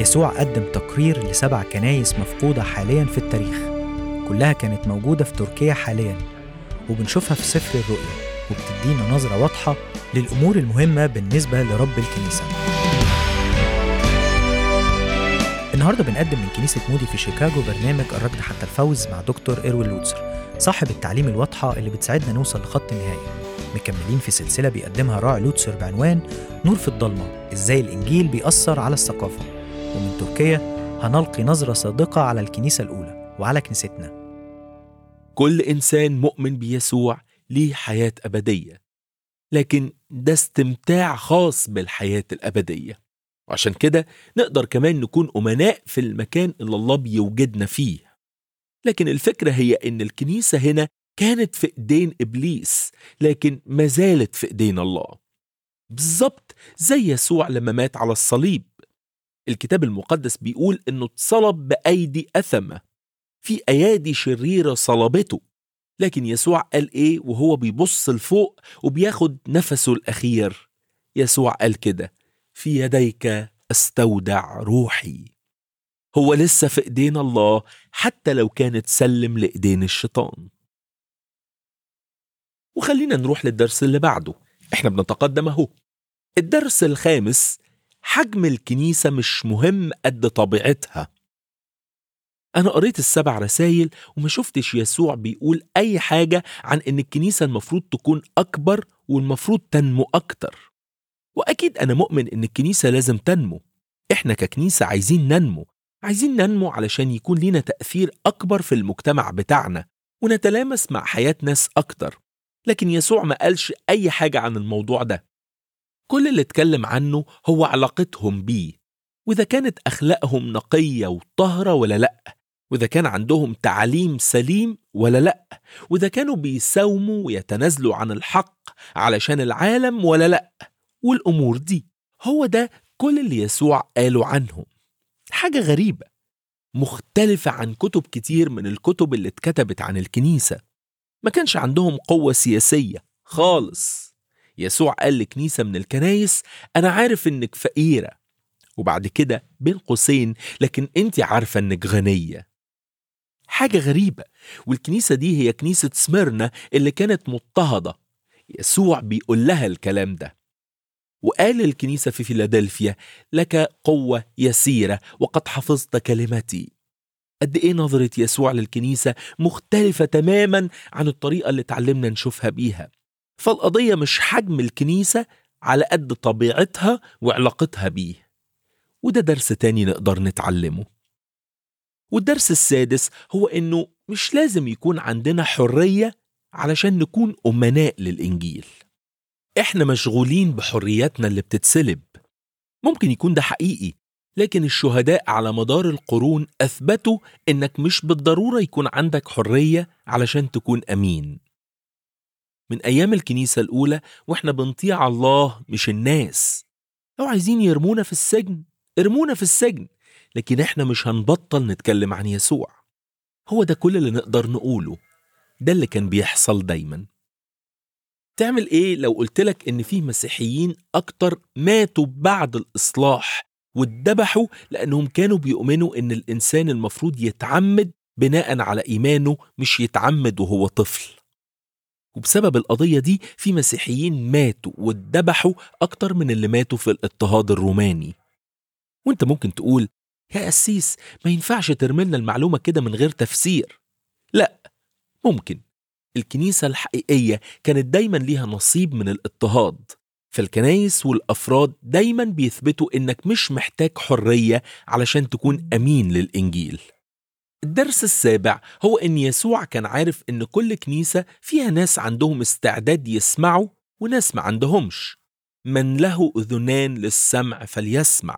يسوع قدم تقرير لسبع كنايس مفقودة حاليا في التاريخ كلها كانت موجودة في تركيا حاليا وبنشوفها في سفر الرؤيا وبتدينا نظرة واضحة للأمور المهمة بالنسبة لرب الكنيسة النهارده بنقدم من كنيسة مودي في شيكاغو برنامج الركض حتى الفوز مع دكتور إيروين لوتسر صاحب التعليم الواضحة اللي بتساعدنا نوصل لخط النهاية مكملين في سلسلة بيقدمها راعي لوتسر بعنوان نور في الضلمة إزاي الإنجيل بيأثر على الثقافة ومن تركيا هنلقي نظرة صادقة على الكنيسة الأولى وعلى كنيستنا كل إنسان مؤمن بيسوع ليه حياة أبدية لكن ده استمتاع خاص بالحياة الأبدية وعشان كده نقدر كمان نكون أمناء في المكان اللي الله بيوجدنا فيه لكن الفكرة هي إن الكنيسة هنا كانت في إيدين إبليس لكن ما زالت في إيدين الله بالظبط زي يسوع لما مات على الصليب الكتاب المقدس بيقول إنه اتصلب بأيدي أثمة في أيادي شريرة صلبته لكن يسوع قال إيه وهو بيبص لفوق وبياخد نفسه الأخير يسوع قال كده في يديك استودع روحي هو لسه في ايدين الله حتى لو كانت سلم لايدين الشيطان وخلينا نروح للدرس اللي بعده احنا بنتقدم اهو الدرس الخامس حجم الكنيسة مش مهم قد طبيعتها أنا قريت السبع رسايل وما شفتش يسوع بيقول أي حاجة عن إن الكنيسة المفروض تكون أكبر والمفروض تنمو أكتر وأكيد أنا مؤمن إن الكنيسة لازم تنمو إحنا ككنيسة عايزين ننمو عايزين ننمو علشان يكون لينا تأثير أكبر في المجتمع بتاعنا ونتلامس مع حياة ناس أكتر لكن يسوع ما قالش أي حاجة عن الموضوع ده كل اللي اتكلم عنه هو علاقتهم بيه وإذا كانت أخلاقهم نقية وطهرة ولا لأ وإذا كان عندهم تعليم سليم ولا لأ وإذا كانوا بيساوموا ويتنازلوا عن الحق علشان العالم ولا لأ والأمور دي هو ده كل اللي يسوع قاله عنهم حاجة غريبة مختلفة عن كتب كتير من الكتب اللي اتكتبت عن الكنيسة ما كانش عندهم قوة سياسية خالص يسوع قال لكنيسة من الكنايس أنا عارف إنك فقيرة وبعد كده بين قوسين لكن أنت عارفة إنك غنية حاجة غريبة والكنيسة دي هي كنيسة سميرنا اللي كانت مضطهدة يسوع بيقول لها الكلام ده وقال للكنيسة في فيلادلفيا لك قوة يسيرة وقد حفظت كلمتي قد إيه نظرة يسوع للكنيسة مختلفة تماما عن الطريقة اللي اتعلمنا نشوفها بيها فالقضية مش حجم الكنيسة على قد طبيعتها وعلاقتها بيه وده درس تاني نقدر نتعلمه والدرس السادس هو إنه مش لازم يكون عندنا حرية علشان نكون أمناء للإنجيل إحنا مشغولين بحرياتنا اللي بتتسلب ممكن يكون ده حقيقي لكن الشهداء على مدار القرون أثبتوا إنك مش بالضرورة يكون عندك حرية علشان تكون أمين من أيام الكنيسة الأولى وإحنا بنطيع الله مش الناس لو عايزين يرمونا في السجن ارمونا في السجن لكن إحنا مش هنبطل نتكلم عن يسوع هو ده كل اللي نقدر نقوله ده اللي كان بيحصل دايما تعمل إيه لو قلتلك إن فيه مسيحيين أكتر ماتوا بعد الإصلاح واتذبحوا لأنهم كانوا بيؤمنوا إن الإنسان المفروض يتعمد بناء على إيمانه مش يتعمد وهو طفل وبسبب القضية دي في مسيحيين ماتوا واتذبحوا أكتر من اللي ماتوا في الاضطهاد الروماني وانت ممكن تقول يا قسيس ما ينفعش ترملنا المعلومة كده من غير تفسير لا ممكن الكنيسة الحقيقية كانت دايما ليها نصيب من الاضطهاد فالكنايس والأفراد دايما بيثبتوا إنك مش محتاج حرية علشان تكون أمين للإنجيل الدرس السابع هو إن يسوع كان عارف إن كل كنيسة فيها ناس عندهم استعداد يسمعوا وناس ما عندهمش من له أذنان للسمع فليسمع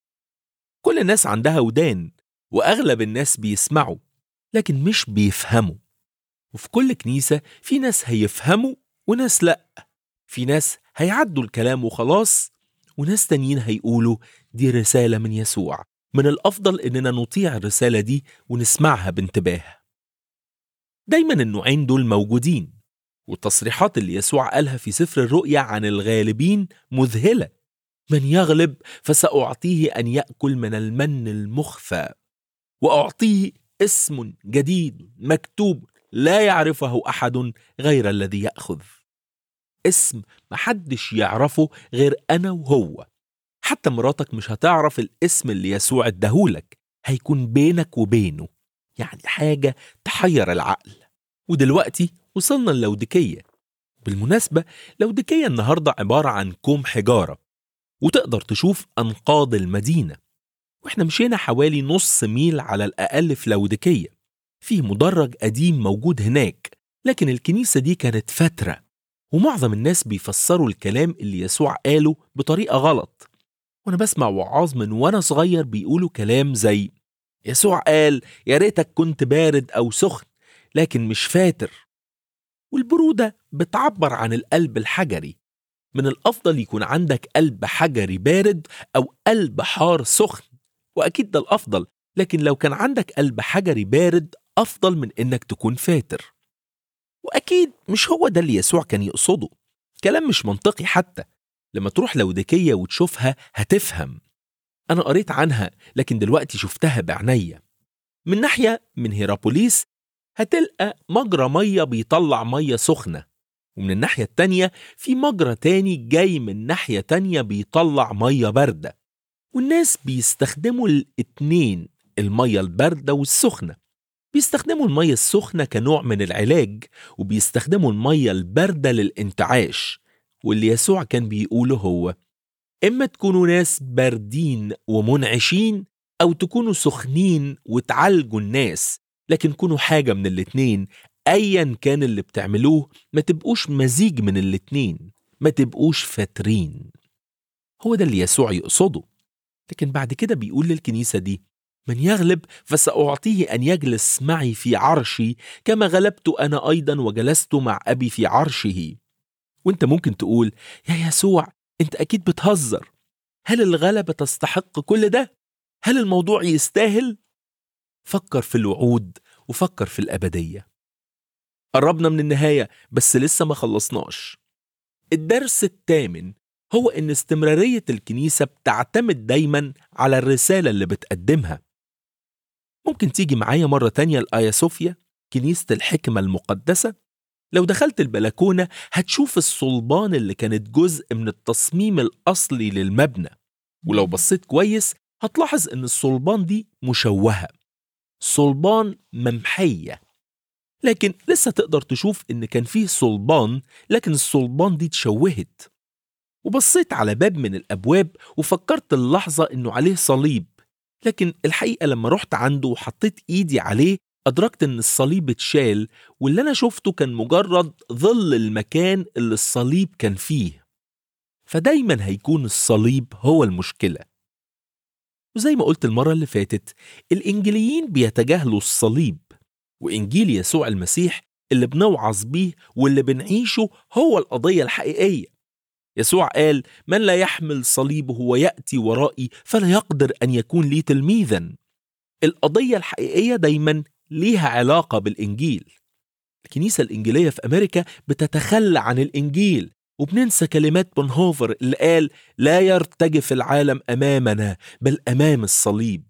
كل الناس عندها ودان وأغلب الناس بيسمعوا لكن مش بيفهموا وفي كل كنيسة في ناس هيفهموا وناس لأ في ناس هيعدوا الكلام وخلاص وناس تانيين هيقولوا دي رسالة من يسوع من الأفضل إننا نطيع الرسالة دي ونسمعها بانتباه دايما النوعين دول موجودين والتصريحات اللي يسوع قالها في سفر الرؤيا عن الغالبين مذهلة من يغلب فسأعطيه أن يأكل من المن المخفى وأعطيه اسم جديد مكتوب لا يعرفه أحد غير الذي يأخذ اسم محدش يعرفه غير أنا وهو حتى مراتك مش هتعرف الاسم اللي يسوع اداهولك هيكون بينك وبينه يعني حاجة تحير العقل ودلوقتي وصلنا اللودكية بالمناسبة لودكية النهاردة عبارة عن كوم حجارة وتقدر تشوف أنقاض المدينة واحنا مشينا حوالي نص ميل على الأقل في لودكية فيه مدرج قديم موجود هناك لكن الكنيسة دي كانت فترة ومعظم الناس بيفسروا الكلام اللي يسوع قاله بطريقة غلط وأنا بسمع وعاظ من وأنا صغير بيقولوا كلام زي يسوع قال يا ريتك كنت بارد أو سخن لكن مش فاتر والبرودة بتعبر عن القلب الحجري من الأفضل يكون عندك قلب حجري بارد أو قلب حار سخن وأكيد ده الأفضل لكن لو كان عندك قلب حجري بارد أفضل من إنك تكون فاتر وأكيد مش هو ده اللي يسوع كان يقصده كلام مش منطقي حتى لما تروح لوديكية وتشوفها هتفهم أنا قريت عنها لكن دلوقتي شفتها بعناية من ناحية من هيرابوليس هتلقى مجرى مية بيطلع مية سخنة ومن الناحية التانية في مجرى تاني جاي من ناحية تانية بيطلع مية باردة والناس بيستخدموا الاتنين المية الباردة والسخنة بيستخدموا المية السخنة كنوع من العلاج وبيستخدموا المية الباردة للانتعاش واللي يسوع كان بيقوله هو إما تكونوا ناس باردين ومنعشين أو تكونوا سخنين وتعالجوا الناس لكن كونوا حاجة من الاتنين أيا كان اللي بتعملوه ما تبقوش مزيج من الاتنين ما تبقوش فاترين هو ده اللي يسوع يقصده لكن بعد كده بيقول للكنيسة دي من يغلب فسأعطيه أن يجلس معي في عرشي كما غلبت أنا أيضا وجلست مع أبي في عرشه وانت ممكن تقول يا يسوع انت أكيد بتهزر هل الغلبة تستحق كل ده؟ هل الموضوع يستاهل؟ فكر في الوعود وفكر في الأبدية قربنا من النهاية بس لسه ما خلصناش الدرس الثامن هو إن استمرارية الكنيسة بتعتمد دايما على الرسالة اللي بتقدمها ممكن تيجي معايا مرة تانية لآيا صوفيا كنيسة الحكمة المقدسة لو دخلت البلكونة هتشوف الصلبان اللي كانت جزء من التصميم الأصلي للمبنى ولو بصيت كويس هتلاحظ إن الصلبان دي مشوهة صلبان ممحية لكن لسه تقدر تشوف إن كان فيه صلبان لكن الصلبان دي اتشوهت وبصيت على باب من الأبواب وفكرت اللحظة إنه عليه صليب لكن الحقيقة لما رحت عنده وحطيت إيدي عليه أدركت إن الصليب اتشال واللي أنا شفته كان مجرد ظل المكان اللي الصليب كان فيه فدايما هيكون الصليب هو المشكلة وزي ما قلت المرة اللي فاتت الإنجيليين بيتجاهلوا الصليب وإنجيل يسوع المسيح اللي بنوعظ بيه واللي بنعيشه هو القضية الحقيقية يسوع قال من لا يحمل صليبه ويأتي ورائي فلا يقدر أن يكون لي تلميذا القضية الحقيقية دايما ليها علاقة بالإنجيل الكنيسة الإنجيلية في أمريكا بتتخلى عن الإنجيل وبننسى كلمات بونهوفر اللي قال لا يرتجف العالم أمامنا بل أمام الصليب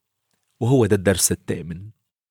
وهو ده الدرس الثامن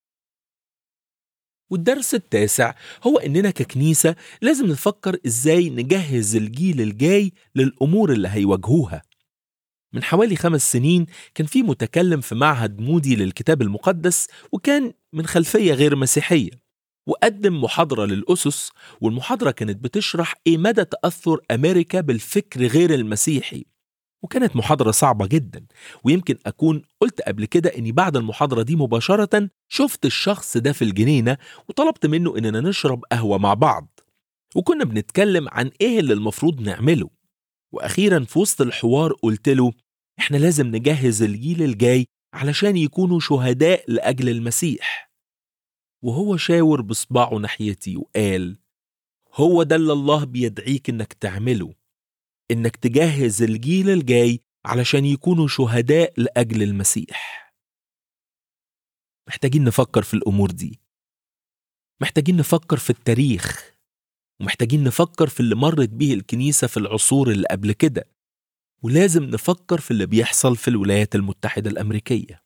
والدرس التاسع هو إننا ككنيسة لازم نفكر إزاي نجهز الجيل الجاي للأمور اللي هيواجهوها من حوالي خمس سنين كان في متكلم في معهد مودي للكتاب المقدس وكان من خلفية غير مسيحية وقدم محاضرة للأسس والمحاضرة كانت بتشرح إيه مدى تأثر أمريكا بالفكر غير المسيحي وكانت محاضرة صعبة جدا ويمكن أكون قلت قبل كده إني بعد المحاضرة دي مباشرة شفت الشخص ده في الجنينة وطلبت منه إننا نشرب قهوة مع بعض وكنا بنتكلم عن إيه اللي المفروض نعمله وأخيرا في وسط الحوار قلت له إحنا لازم نجهز الجيل الجاي علشان يكونوا شهداء لأجل المسيح وهو شاور بصباعه ناحيتي وقال هو ده اللي الله بيدعيك إنك تعمله إنك تجهز الجيل الجاي علشان يكونوا شهداء لأجل المسيح محتاجين نفكر في الأمور دي محتاجين نفكر في التاريخ ومحتاجين نفكر في اللي مرت بيه الكنيسة في العصور اللي قبل كده ولازم نفكر في اللي بيحصل في الولايات المتحدة الأمريكية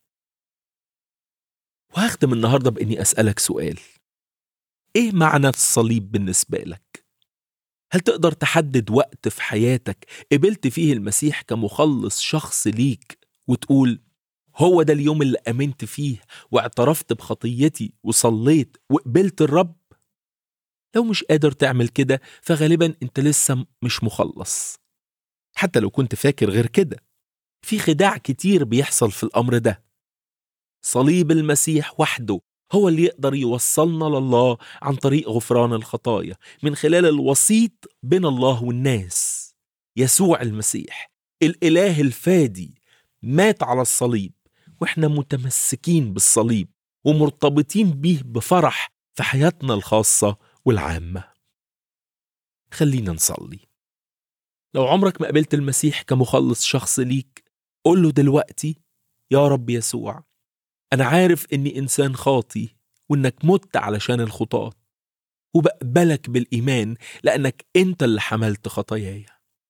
وهختم النهاردة بإني أسألك سؤال إيه معنى الصليب بالنسبة لك؟ هل تقدر تحدد وقت في حياتك قبلت فيه المسيح كمخلص شخص ليك وتقول هو ده اليوم اللي امنت فيه واعترفت بخطيتي وصليت وقبلت الرب لو مش قادر تعمل كده فغالبا انت لسه مش مخلص حتى لو كنت فاكر غير كده في خداع كتير بيحصل في الامر ده صليب المسيح وحده هو اللي يقدر يوصلنا لله عن طريق غفران الخطايا من خلال الوسيط بين الله والناس يسوع المسيح الاله الفادي مات على الصليب واحنا متمسكين بالصليب ومرتبطين بيه بفرح في حياتنا الخاصة والعامة خلينا نصلي لو عمرك ما قبلت المسيح كمخلص شخص ليك قول له دلوقتي يا رب يسوع أنا عارف إني إنسان خاطي وإنك مت علشان الخطاة وبقبلك بالإيمان لأنك أنت اللي حملت خطاياي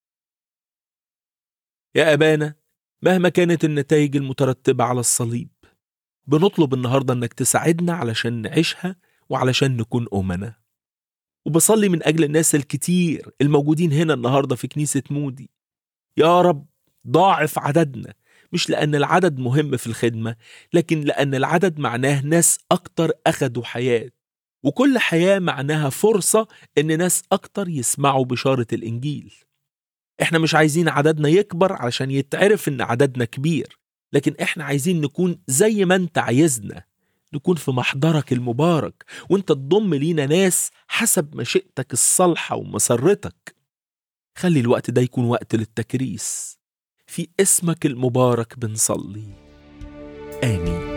يا أبانا مهما كانت النتائج المترتبة على الصليب بنطلب النهاردة إنك تساعدنا علشان نعيشها وعلشان نكون أمنا وبصلي من أجل الناس الكتير الموجودين هنا النهاردة في كنيسة مودي يا رب ضاعف عددنا مش لأن العدد مهم في الخدمة لكن لأن العدد معناه ناس أكتر أخدوا حياة وكل حياة معناها فرصة إن ناس أكتر يسمعوا بشارة الإنجيل إحنا مش عايزين عددنا يكبر علشان يتعرف إن عددنا كبير لكن إحنا عايزين نكون زي ما أنت عايزنا نكون في محضرك المبارك وانت تضم لينا ناس حسب مشيئتك الصالحة ومسرتك خلي الوقت ده يكون وقت للتكريس في اسمك المبارك بنصلي آمين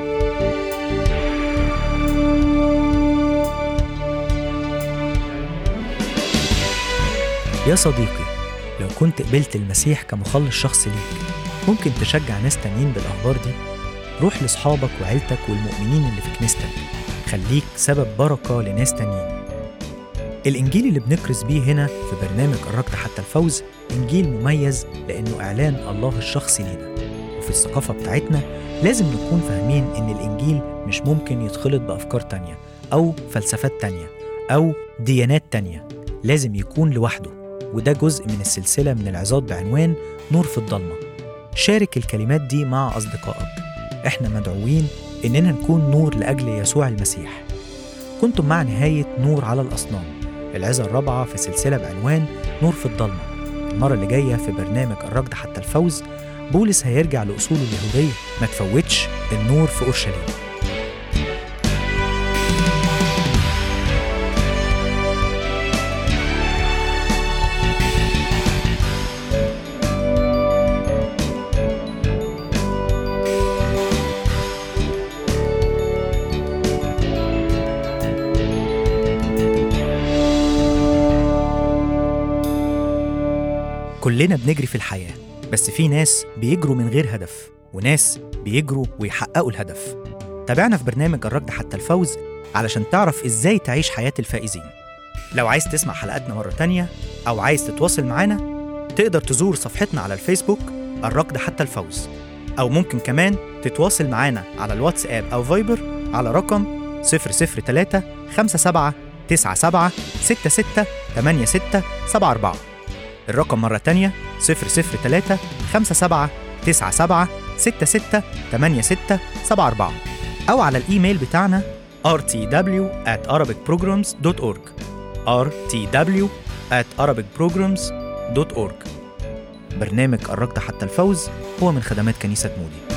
يا صديقي لو كنت قبلت المسيح كمخلص شخص ليك ممكن تشجع ناس تانيين بالأخبار دي روح لأصحابك وعيلتك والمؤمنين اللي في كنيستك خليك سبب بركة لناس تانيين الإنجيل اللي بنكرس بيه هنا في برنامج الركض حتى الفوز إنجيل مميز لأنه إعلان الله الشخصي لينا وفي الثقافة بتاعتنا لازم نكون فاهمين إن الإنجيل مش ممكن يتخلط بأفكار تانية أو فلسفات تانية أو ديانات تانية لازم يكون لوحده وده جزء من السلسلة من العظات بعنوان نور في الضلمة شارك الكلمات دي مع أصدقائك احنا مدعوين اننا نكون نور لاجل يسوع المسيح كنتم مع نهايه نور على الاصنام العظه الرابعه في سلسله بعنوان نور في الضلمه المره اللي جايه في برنامج الركض حتى الفوز بولس هيرجع لاصوله اليهوديه ما تفوتش النور في اورشليم كلنا بنجري في الحياة بس في ناس بيجروا من غير هدف وناس بيجروا ويحققوا الهدف تابعنا في برنامج الركض حتى الفوز علشان تعرف ازاي تعيش حياة الفائزين لو عايز تسمع حلقاتنا مرة تانية أو عايز تتواصل معانا تقدر تزور صفحتنا على الفيسبوك الركض حتى الفوز أو ممكن كمان تتواصل معانا على الواتساب أو فايبر على رقم 003 57 97 66 86 74 الرقم مرة تانية 003 57 97 66 86 74 أو على الإيميل بتاعنا rtw at arabicprograms.org rtw at arabicprograms.org برنامج الركض حتى الفوز هو من خدمات كنيسة مودي